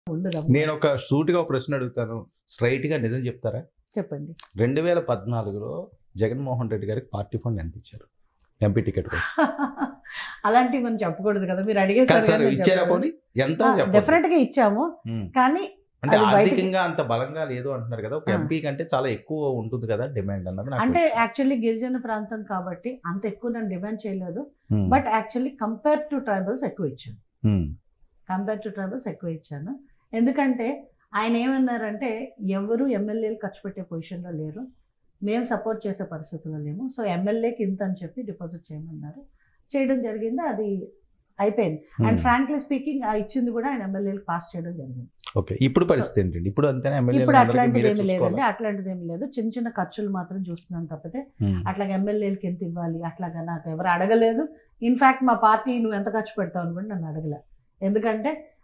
ఉండదు నేను ఒక సూటిగా ఒక ప్రశ్న అడుగుతాను స్ట్రైట్ గా నిజం చెప్తారా చెప్పండి రెండు వేల పద్నాలుగులో జగన్మోహన్ రెడ్డి గారికి పార్టీ ఫండ్ ఎంత ఇచ్చారు ఎంపీ టికెట్ కోసం. అలాంటివి మనం చెప్పకూడదు కదా మీరు కాదు అడిగేసారు సార్ ఇచ్చారా పోనీ ఎంత చెప్పండి. డెఫినెట్ గా ఇచ్చాము ఉమ్. కానీ అంటే అది బయటికి- ఆర్థికంగా అంత బలంగా లేదు అంటున్నారు కదా ఒక ఆ. ఎంపీ కంటే చాలా ఎక్కువ ఉంటుంది కదా డిమాండ్ అన్నది నాకు అంటే question. యాక్చువల్లీ గిరిజన ప్రాంతం కాబట్టి అంత ఎక్కువ నేను డిమాండ్ చేయలేదు um. But actually compare to tribals ఎక్కువ ఇచ్చాను ఉమ్. కంపేర్ టు ట్రైబల్స్ ఎక్కువ ఇచ్చాను ఎందుకంటే ఆయన ఏమన్నారంటే ఎవరు ఎమ్మెల్యేలు ఖర్చు పెట్టే పొజిషన్లో లేరు మేము సపోర్ట్ చేసే పరిస్థితుల్లో లేము సో ఎమ్మెల్యేకి ఇంత అని చెప్పి డిపాజిట్ చేయమన్నారు చేయడం జరిగింది అది అయిపోయింది అండ్ ఉమ్. ఫ్రాంక్లీ స్పీకింగ్ ఆ ఇచ్చింది కూడా ఆయన ఎమ్మెల్యేలకు పాస్ చేయడం జరిగింది ఓకే ఇప్పుడు పరిస్థితి ఏంటండి ఇప్పుడు అంతేనా ఎమ్మెల్యే ఇప్పుడు అట్లాంటిది ఏమి లేదండి అట్లాంటిది ఏమి లేదు చిన్న చిన్న ఖర్చులు మాత్రం చూస్తున్నాను తప్పితే అట్లాగే ఎమ్మెల్యేలకి ఎంత ఇవ్వాలి అట్లాగా నాకు ఎవరు అడగలేదు ఇన్ఫాక్ట్ మా పార్టీ నువ్వు ఎంత ఖర్చు పెడతావు అని కూడా నన్ను అడగలే ఎందుకంటే